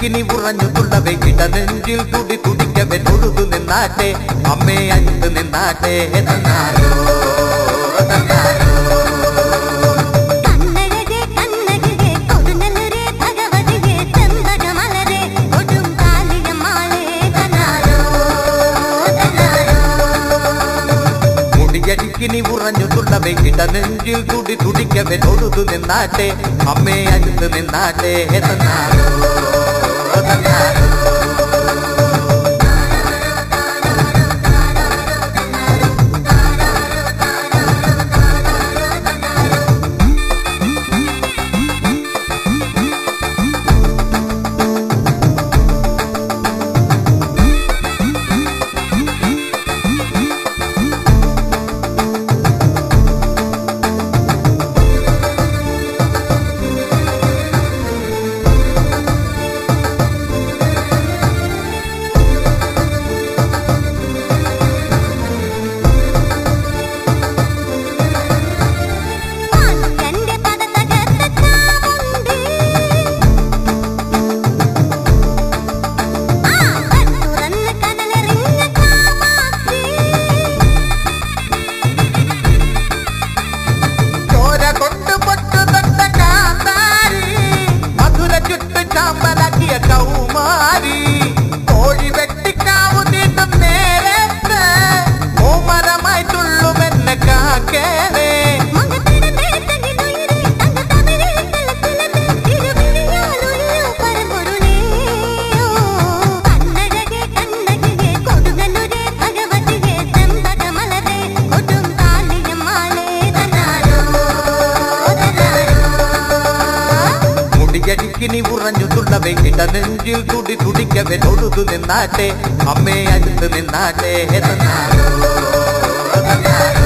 മുടിയടിക്കിനി ഉറഞ്ഞു തുള്ളവെ കിട നെഞ്ചിൽ തുടി തുടിക്കവെ തൊഴുതു നിന്നാട്ടെ അമ്മേ അഞ്ചു നിന്നാട്ടെ തന്നാരോ തന്നാരോ കണ്ണഴകേ കണ്ണകിയേ കൊടുങ്ങല്ലൂരേ ഭഗവതിയേ ചെമ്പകമലരേ കൊടും കാളിയമ്മാളേ തന്നാരോ തന്നാരോ മുടിയടിക്കിനി ഉറഞ്ഞു തുള്ളവെ കിട നെഞ്ചിൽ തുടി തുടിക്കവെ തൊഴുതു നിന്നാട്ടെ അമ്മേ അഞ്ചു നിന്നാട്ടെ തന്നാരോ തന്നാരോ എന്റെ പദ തകർത്ത ചാമുണ്ടി ആ തുറന്ന് കനലെറിഞ്ഞ കാമാക്ഷി ചോര കൊണ്ട് പൊട്ടു തൊട്ട കാന്താരി മധുര ചുട്ടു ചാമ്പലാക്കിയ കൗമാരി കോഴി വെട്ടിക്കാവു നീട്ടും നേരത്ത് ഓമരമായി തുള്ളുമെന്നെ കാക്കേനെ മുഖത്തിടത്തെ തകിലുയിരേ തങ്ക തമിഴിൽ തലത്തിലത്തെ തിരുവിളിയാലൊഴിയൂ പരമ്പൊരുളേയോ കണ്ണഴകേ കണ്ണകിയേ കൊടുങ്ങല്ലൂരേ ഭഗവതിയേ ചെമ്പകമലരേ കൊടും കാളിയമ്മാളേ തന്നാരോ തന്നാരോ മുടിയടിക്കിനി ഉറഞ്ഞു തുള്ളവെ കിട നെഞ്ചിൽ തുടി തുടിക്കവെ തൊഴുതു നിന്നാട്ടെ അമ്മേ അടുത്ത് നിന്നാട്ടെ തന്നാരോ തന്നാരോ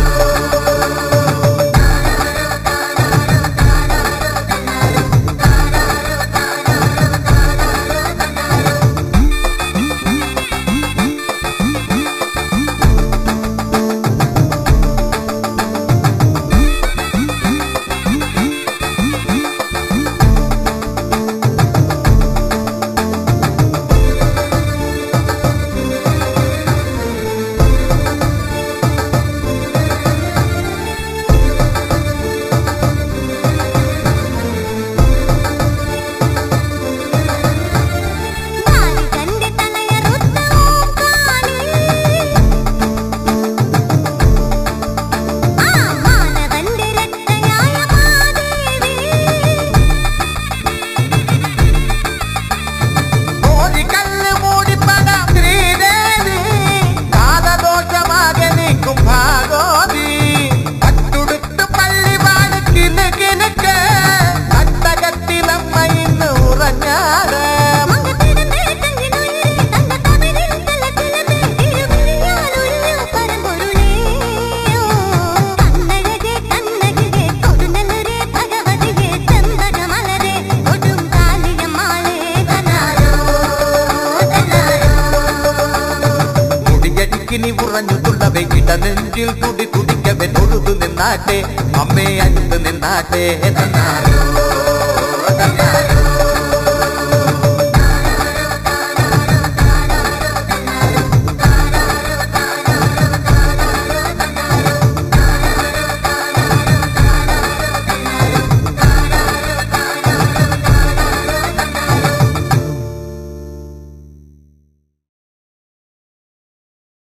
ബാലികന്റെ തലയറുത്ത ഓങ്കാളി ആ മാനവന്റെ രക്തയായ മാദേവി കോഴിക്കല്ല് മൂടിപ്പടാം ശ്രീദേവി കാതദോഷമാകെ നീക്കും ഭാഗോതി പട്ടുടുത്ത് പള്ളിവാണ് കിന് കിനുക്ക് തട്ടകത്തിലമ്മ ഇന്ന് ഉറഞ്ഞാറ് മുഖത്തിടത്തെ തകിലുയിരേ തങ്ക തമിഴിൽ തലത്തിലത്തെ തിരുവിളിയാലൊഴിയൂ പരമ്പൊരുളേയോ കണ്ണഴകേ കണ്ണകിയേ കൊടുങ്ങല്ലൂരേ ഭഗവതിയേ ചെമ്പകമലരേ കൊടും കാളിയമ്മാളേ തന്നാരോ തന്നാരോ മുടിയടിക്കിനി ഉറഞ്ഞു തുള്ളവെ കിട നെഞ്ചിൽ തുടി തുടിക്കവെ തൊഴുതു നിന്നാട്ടെ അമ്മേ അടുത്ത് നിന്നാട്ടെ തന്നാരോ